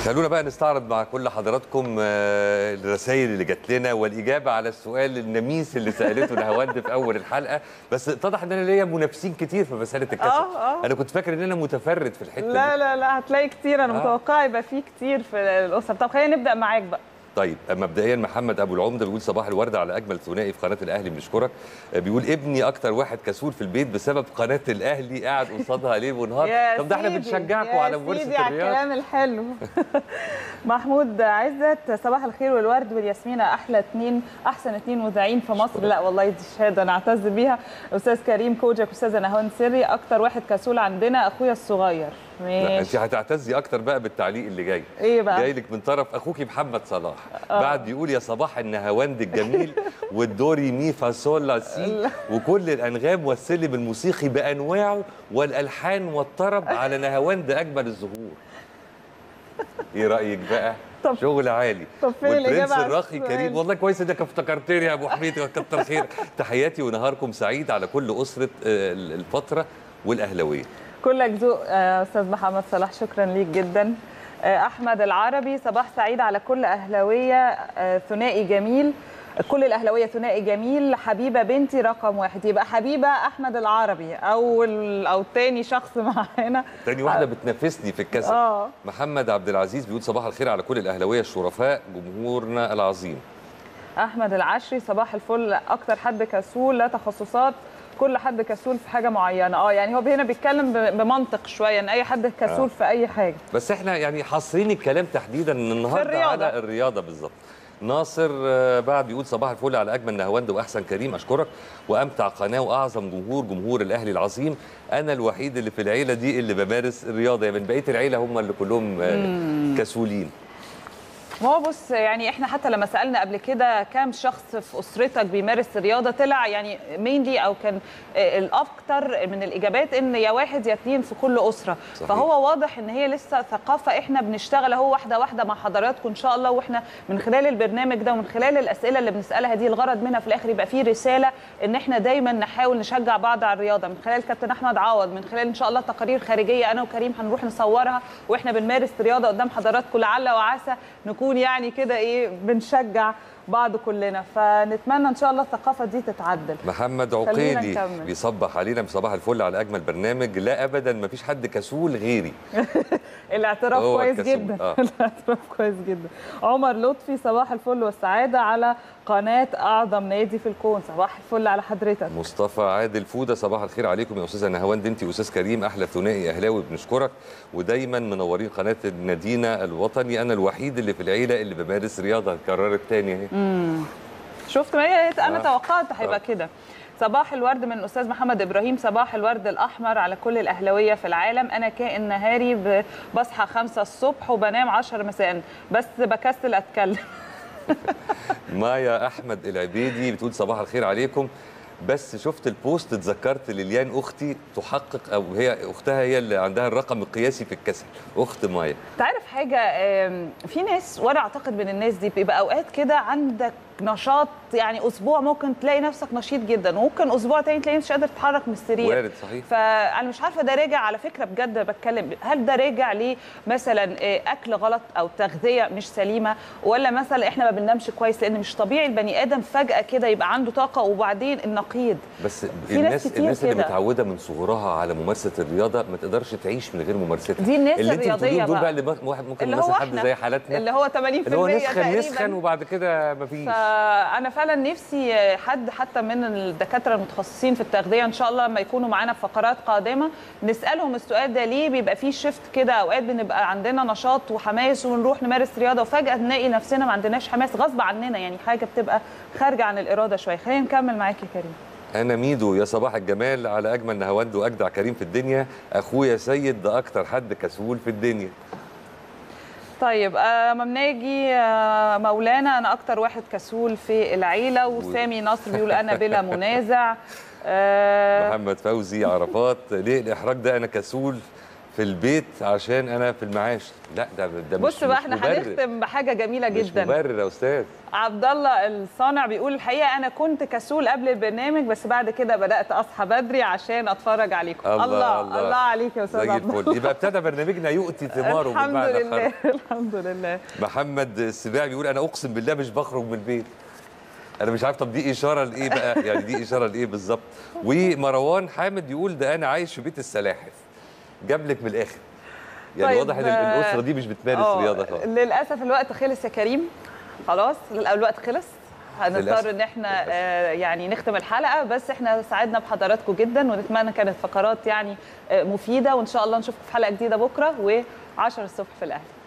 خلونا بقى نستعرض مع كل حضراتكم آه، الرسائل اللي جات لنا والاجابه على السؤال النميس اللي سالته نهاوند في اول الحلقه بس اتضح ان انا ليا منافسين كتير في مساله الكسل آه، آه. انا كنت فاكر ان انا متفرد في الحته لا دي لا لا هتلاقي كتير انا آه. متوقعه يبقى في كتير في الاسر طب خلينا نبدا معاك بقى طيب مبدئيا محمد ابو العمده بيقول صباح الورد على اجمل ثنائي في قناه الاهلي بنشكرك آه، بيقول ابني اكتر واحد كسول في البيت بسبب قناه الاهلي قاعد قصادها ليل ونهار يا طب ده احنا سيدي، بنشجعكم يا على سيدي ممارسه على الرياضه الكلام الحلو محمود عزت صباح الخير والورد والياسمينة احلى اتنين احسن اتنين مذيعين في مصر لا والله دي شهاده نعتز بيها استاذ كريم كوجك استاذه نهوان سري اكتر واحد كسول عندنا اخويا الصغير لا انت ماشي هتعتزي اكتر بقى بالتعليق اللي جاي ايه بقى جاي لك من طرف اخوكي محمد صلاح بعد بيقول يا صباح النهاوند الجميل والدوري مي فا صول لا سي وكل الانغام والسلم الموسيقي بانواعه والالحان والطرب على نهاوند اجمل الزهور ايه رايك بقى طب- شغل عالي طب فين والبرنس الإجابة على الراقي السؤال؟ كريم والله كويس انك افتكرتني يا ابو حميد كتر خيرك تحياتي ونهاركم سعيد على كل اسره آه، الفتره والاهلاويه كلك ذوق آه، استاذ محمد صلاح شكرا ليك جدا آه، احمد العربي صباح سعيد على كل اهلاويه آه، ثنائي جميل كل الاهلاويه ثنائي جميل حبيبه بنتي رقم واحد يبقى حبيبه احمد العربي او ال- او تاني شخص معانا تاني واحده بتنافسني في الكسل اه محمد عبد العزيز بيقول صباح الخير على كل الاهلاويه الشرفاء جمهورنا العظيم احمد العشري صباح الفل اكتر حد كسول لا تخصصات كل حد كسول في حاجه معينه اه يعني هو هنا بيتكلم ب- بمنطق شويه ان اي حد كسول آه. في اي حاجه بس احنا يعني حاصرين الكلام تحديدا النهارده الرياضة. على الرياضه بالظبط ناصر آه، بعد بيقول صباح الفل على اجمل نهاوند واحسن كريم اشكرك وامتع قناه واعظم جمهور جمهور الاهلي العظيم انا الوحيد اللي في العيله دي اللي بمارس الرياضه يعني من بقيه العيله هم اللي كلهم آه، كسولين ما هو بص يعني احنا حتى لما سالنا قبل كده كام شخص في اسرتك بيمارس الرياضه طلع يعني مينلي او كان آه، الاكتر من الاجابات ان يا واحد يا اتنين في كل اسره صحيح. فهو واضح ان هي لسه ثقافه احنا بنشتغل اهو واحده واحده مع حضراتكم ان شاء الله واحنا من خلال البرنامج ده ومن خلال الاسئله اللي بنسالها دي الغرض منها في الاخر يبقى فيه رساله ان احنا دايما نحاول نشجع بعض على الرياضه من خلال كابتن احمد عوض من خلال ان شاء الله تقارير خارجيه انا وكريم هنروح نصورها واحنا بنمارس رياضه قدام حضراتكم لعل وعسى نكون يعني كده ايه بنشجع بعض كلنا فنتمنى ان شاء الله الثقافه دي تتعدل محمد خلينا عقيلي نكمل. بيصبح علينا بصباح الفل على اجمل برنامج لا ابدا ما فيش حد كسول غيري الاعتراف هو كويس الكسول، جدا آه. الاعتراف كويس جدا عمر لطفي صباح الفل والسعاده على قناه اعظم نادي في الكون صباح الفل على حضرتك مصطفى عادل فوده صباح الخير عليكم يا استاذه نهاوند انت واستاذ كريم احلى ثنائي اهلاوي بنشكرك ودايما منورين قناه نادينا الوطني انا الوحيد اللي في العيله اللي بمارس رياضه كررت تاني اهي شفت ما هي انا آه. توقعت هيبقى آه. كده صباح الورد من الاستاذ محمد ابراهيم صباح الورد الاحمر على كل الاهلاويه في العالم انا كائن نهاري ب- بصحى خمسة الصبح وبنام 10 مساء بس بكسل اتكلم مايا احمد العبيدي بتقول صباح الخير عليكم بس شفت البوست اتذكرت لليان اختي تحقق او هي اختها هي اللي عندها الرقم القياسي في الكسل اخت مايا تعرف حاجه آم، في ناس وانا اعتقد من الناس دي بيبقى اوقات كده عندك نشاط يعني اسبوع ممكن تلاقي نفسك نشيط جدا وممكن اسبوع تاني تلاقي مش قادر تتحرك من السرير وارد صحيح فانا مش عارفه ده راجع على فكره بجد بتكلم هل ده راجع ليه مثلا آه، اكل غلط او تغذيه مش سليمه ولا مثلا احنا ما بننامش كويس لان مش طبيعي البني ادم فجاه كده يبقى عنده طاقه وبعدين النقيض بس في ناس الناس كتير الناس اللي كده. متعوده من صغرها على ممارسه الرياضه ما تقدرش تعيش من غير ممارستها دي الناس اللي انت الرياضية بتقوليهم دول بقى. بقى اللي ممكن- واحد ممكن اللي مثلا هو حد احنا زي حالتنا اللي هو 80% اللي هو نسخن تقريباً. نسخن وبعد كده مفيش فانا فعلا نفسي حد حتى من الدكاتره المتخصصين في التغذيه ان شاء الله لما يكونوا معانا في فقرات قادمه نسالهم السؤال ده ليه بيبقى فيه شيفت كده اوقات بنبقى عندنا نشاط وحماس ونروح نمارس رياضه وفجاه نلاقي نفسنا ما عندناش حماس غصب عننا يعني حاجه بتبقى خارجه عن الاراده شويه خلينا نكمل معاك يا كريم انا ميدو يا صباح الجمال على اجمل نهاوند واجدع كريم في الدنيا اخويا سيد ده اكتر حد كسول في الدنيا طيب آه ممناجي آه مولانا انا اكتر واحد كسول في العيله وسامي نصر بيقول انا بلا منازع آه محمد فوزي عرفات ليه الاحراج ده انا كسول في البيت عشان انا في المعاش لا ده ده مش بص بقى مش احنا مبرر. هنختم بحاجه جميله مش جدا مبرر يا استاذ عبد الله الصانع بيقول الحقيقه انا كنت كسول قبل البرنامج بس بعد كده بدات اصحى بدري عشان اتفرج عليكم الله، الله الله. الله عليك يا استاذ زي عبد الله الفل يبقى ابتدى برنامجنا يؤتي ثماره الحمد بالمعنى لله الحرفي. الحمد لله محمد السباع بيقول انا اقسم بالله مش بخرج من البيت انا مش عارف طب دي اشاره لايه بقى يعني دي اشاره لايه بالظبط ومروان حامد يقول ده انا عايش في بيت السلاحف جاب لك من الاخر يعني طيب، واضح ان آه، الاسره دي مش بتمارس آه، رياضه خالص للاسف الوقت خلص يا كريم خلاص الوقت خلص للأسف. هنضطر ان احنا آه، يعني نختم الحلقه بس احنا سعدنا بحضراتكم جدا ونتمنى كانت فقرات يعني آه، مفيده وان شاء الله نشوفكم في حلقه جديده بكره و10 الصبح في الاهلي